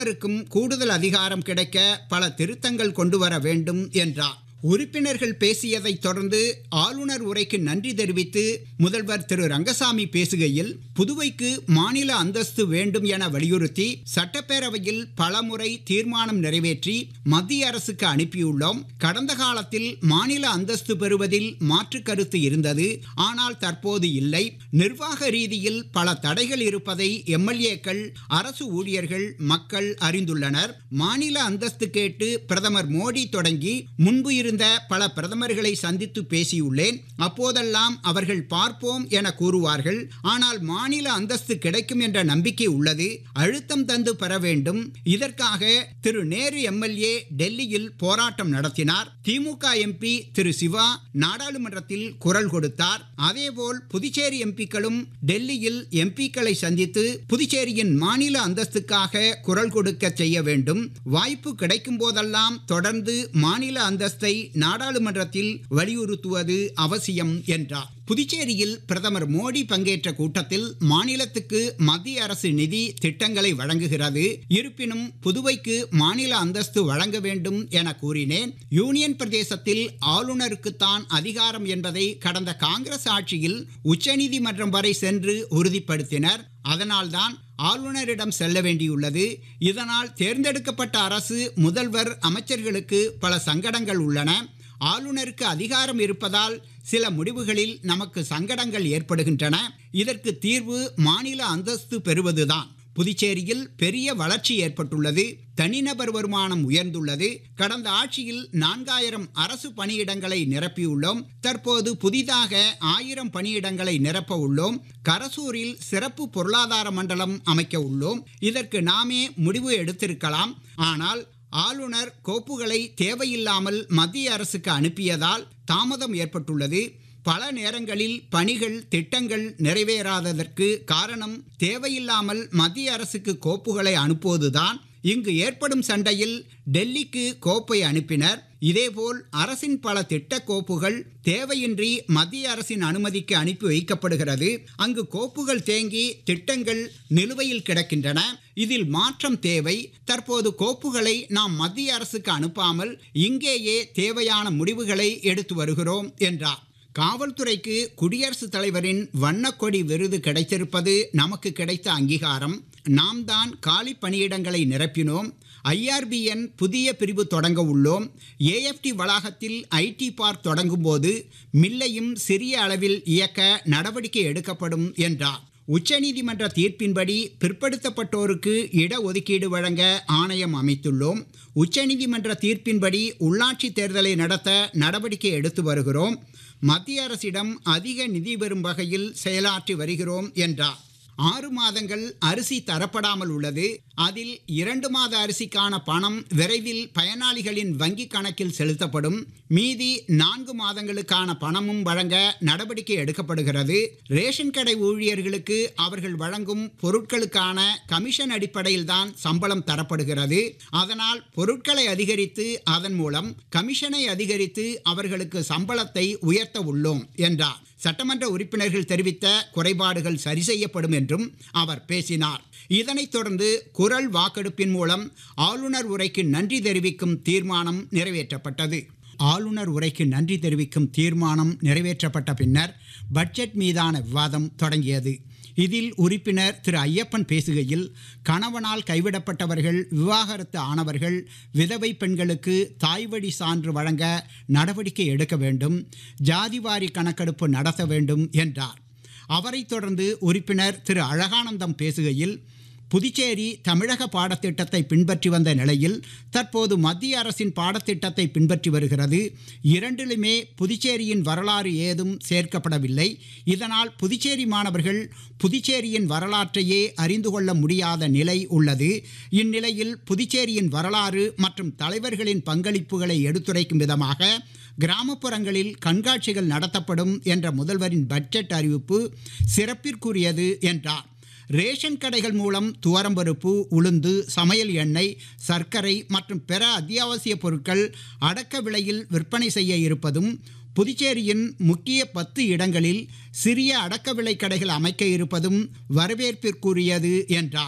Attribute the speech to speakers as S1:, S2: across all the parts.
S1: ஆளுநருக்கும் கூடுதல் அதிகாரம் கிடைக்க பல திருத்தங்கள் கொண்டு வர வேண்டும் என்றார் உறுப்பினர்கள் பேசியதைத் தொடர்ந்து ஆளுநர் உரைக்கு நன்றி தெரிவித்து முதல்வர் திரு ரங்கசாமி பேசுகையில் புதுவைக்கு மாநில அந்தஸ்து வேண்டும் என வலியுறுத்தி சட்டப்பேரவையில் பலமுறை தீர்மானம் நிறைவேற்றி மத்திய அரசுக்கு அனுப்பியுள்ளோம் கடந்த காலத்தில் மாநில அந்தஸ்து பெறுவதில் மாற்று கருத்து இருந்தது ஆனால் தற்போது இல்லை நிர்வாக ரீதியில் பல தடைகள் இருப்பதை எம்எல்ஏக்கள் அரசு ஊழியர்கள் மக்கள் அறிந்துள்ளனர் மாநில அந்தஸ்து கேட்டு பிரதமர் மோடி தொடங்கி முன்பு இருந்த பல பிரதமர்களை சந்தித்து பேசியுள்ளேன் அப்போதெல்லாம் அவர்கள் பார்ப்போம் என கூறுவார்கள் ஆனால் மாநில அந்தஸ்து கிடைக்கும் என்ற நம்பிக்கை உள்ளது அழுத்தம் தந்து பெற வேண்டும் இதற்காக திரு நேரு எம்எல்ஏ டெல்லியில் போராட்டம் நடத்தினார் திமுக எம்பி திரு சிவா நாடாளுமன்றத்தில் குரல் கொடுத்தார் அதேபோல் புதுச்சேரி எம்பிக்களும் டெல்லியில் எம்பிக்களை சந்தித்து புதுச்சேரியின் மாநில அந்தஸ்துக்காக குரல் கொடுக்க செய்ய வேண்டும் வாய்ப்பு கிடைக்கும் போதெல்லாம் தொடர்ந்து மாநில அந்தஸ்தை நாடாளுமன்றத்தில் வலியுறுத்துவது அவசியம் என்றார் புதுச்சேரியில் பிரதமர் மோடி பங்கேற்ற கூட்டத்தில் மாநிலத்துக்கு மத்திய அரசு நிதி திட்டங்களை வழங்குகிறது இருப்பினும் புதுவைக்கு மாநில அந்தஸ்து வழங்க வேண்டும் என கூறினேன் யூனியன் பிரதேசத்தில் ஆளுநருக்குத்தான் அதிகாரம் என்பதை கடந்த காங்கிரஸ் ஆட்சியில் உச்சநீதிமன்றம் வரை சென்று உறுதிப்படுத்தினர் அதனால்தான் ஆளுநரிடம் செல்ல வேண்டியுள்ளது இதனால் தேர்ந்தெடுக்கப்பட்ட அரசு முதல்வர் அமைச்சர்களுக்கு பல சங்கடங்கள் உள்ளன ஆளுநருக்கு அதிகாரம் இருப்பதால் சில முடிவுகளில் நமக்கு சங்கடங்கள் ஏற்படுகின்றன இதற்கு தீர்வு மாநில அந்தஸ்து பெறுவதுதான் புதுச்சேரியில் பெரிய வளர்ச்சி ஏற்பட்டுள்ளது தனிநபர் வருமானம் உயர்ந்துள்ளது கடந்த ஆட்சியில் நான்காயிரம் அரசு பணியிடங்களை நிரப்பியுள்ளோம் தற்போது புதிதாக ஆயிரம் பணியிடங்களை நிரப்ப உள்ளோம் கரசூரில் சிறப்பு பொருளாதார மண்டலம் அமைக்க உள்ளோம் இதற்கு நாமே முடிவு எடுத்திருக்கலாம் ஆனால் ஆளுநர் கோப்புகளை தேவையில்லாமல் மத்திய அரசுக்கு அனுப்பியதால் தாமதம் ஏற்பட்டுள்ளது பல நேரங்களில் பணிகள் திட்டங்கள் நிறைவேறாததற்கு காரணம் தேவையில்லாமல் மத்திய அரசுக்கு கோப்புகளை அனுப்புவதுதான் இங்கு ஏற்படும் சண்டையில் டெல்லிக்கு கோப்பை அனுப்பினர் இதேபோல் அரசின் பல திட்ட கோப்புகள் தேவையின்றி மத்திய அரசின் அனுமதிக்கு அனுப்பி வைக்கப்படுகிறது அங்கு கோப்புகள் தேங்கி திட்டங்கள் நிலுவையில் கிடக்கின்றன இதில் மாற்றம் தேவை தற்போது கோப்புகளை நாம் மத்திய அரசுக்கு அனுப்பாமல் இங்கேயே தேவையான முடிவுகளை எடுத்து வருகிறோம் என்றார் காவல்துறைக்கு குடியரசுத் தலைவரின் வண்ணக்கொடி விருது கிடைத்திருப்பது நமக்கு கிடைத்த அங்கீகாரம் நாம் தான் காலி பணியிடங்களை நிரப்பினோம் ஐஆர்பிஎன் புதிய பிரிவு தொடங்க உள்ளோம் ஏஎஃப்டி வளாகத்தில் ஐடி பார்க் தொடங்கும் போது மில்லையும் சிறிய அளவில் இயக்க நடவடிக்கை எடுக்கப்படும் என்றார் உச்சநீதிமன்ற தீர்ப்பின்படி பிற்படுத்தப்பட்டோருக்கு இடஒதுக்கீடு வழங்க ஆணையம் அமைத்துள்ளோம் உச்சநீதிமன்ற தீர்ப்பின்படி உள்ளாட்சி தேர்தலை நடத்த நடவடிக்கை எடுத்து வருகிறோம் மத்திய அரசிடம் அதிக நிதி பெறும் வகையில் செயலாற்றி வருகிறோம் என்றார் ஆறு மாதங்கள் அரிசி தரப்படாமல் உள்ளது அதில் இரண்டு மாத அரிசிக்கான பணம் விரைவில் பயனாளிகளின் வங்கி கணக்கில் செலுத்தப்படும் மீதி நான்கு மாதங்களுக்கான பணமும் வழங்க நடவடிக்கை எடுக்கப்படுகிறது ரேஷன் கடை ஊழியர்களுக்கு அவர்கள் வழங்கும் பொருட்களுக்கான கமிஷன் அடிப்படையில் தான் சம்பளம் தரப்படுகிறது அதனால் பொருட்களை அதிகரித்து அதன் மூலம் கமிஷனை அதிகரித்து அவர்களுக்கு சம்பளத்தை உயர்த்த உள்ளோம் என்றார் சட்டமன்ற உறுப்பினர்கள் தெரிவித்த குறைபாடுகள் சரி செய்யப்படும் என்றும் அவர் பேசினார் இதனைத் தொடர்ந்து குரல் வாக்கெடுப்பின் மூலம் ஆளுநர் உரைக்கு நன்றி தெரிவிக்கும் தீர்மானம் நிறைவேற்றப்பட்டது ஆளுநர் உரைக்கு நன்றி தெரிவிக்கும் தீர்மானம் நிறைவேற்றப்பட்ட பின்னர் பட்ஜெட் மீதான விவாதம் தொடங்கியது இதில் உறுப்பினர் திரு ஐயப்பன் பேசுகையில் கணவனால் கைவிடப்பட்டவர்கள் விவாகரத்து ஆனவர்கள் விதவை பெண்களுக்கு தாய்வழி சான்று வழங்க நடவடிக்கை எடுக்க வேண்டும் ஜாதிவாரி கணக்கெடுப்பு நடத்த வேண்டும் என்றார் அவரைத் தொடர்ந்து உறுப்பினர் திரு அழகானந்தம் பேசுகையில் புதுச்சேரி தமிழக பாடத்திட்டத்தை பின்பற்றி வந்த நிலையில் தற்போது மத்திய அரசின் பாடத்திட்டத்தை பின்பற்றி வருகிறது இரண்டிலுமே புதுச்சேரியின் வரலாறு ஏதும் சேர்க்கப்படவில்லை இதனால் புதுச்சேரி மாணவர்கள் புதுச்சேரியின் வரலாற்றையே அறிந்து கொள்ள முடியாத நிலை உள்ளது இந்நிலையில் புதுச்சேரியின் வரலாறு மற்றும் தலைவர்களின் பங்களிப்புகளை எடுத்துரைக்கும் விதமாக கிராமப்புறங்களில் கண்காட்சிகள் நடத்தப்படும் என்ற முதல்வரின் பட்ஜெட் அறிவிப்பு சிறப்பிற்குரியது என்றார் ரேஷன் கடைகள் மூலம் துவரம்பருப்பு உளுந்து சமையல் எண்ணெய் சர்க்கரை மற்றும் பிற அத்தியாவசிய பொருட்கள் அடக்க விலையில் விற்பனை செய்ய இருப்பதும் புதுச்சேரியின் முக்கிய பத்து இடங்களில் சிறிய அடக்க விலை கடைகள் அமைக்க இருப்பதும் வரவேற்பிற்குரியது என்றார்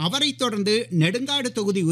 S1: அவரைத் தொடர்ந்து நெடுங்காடு தொகுதி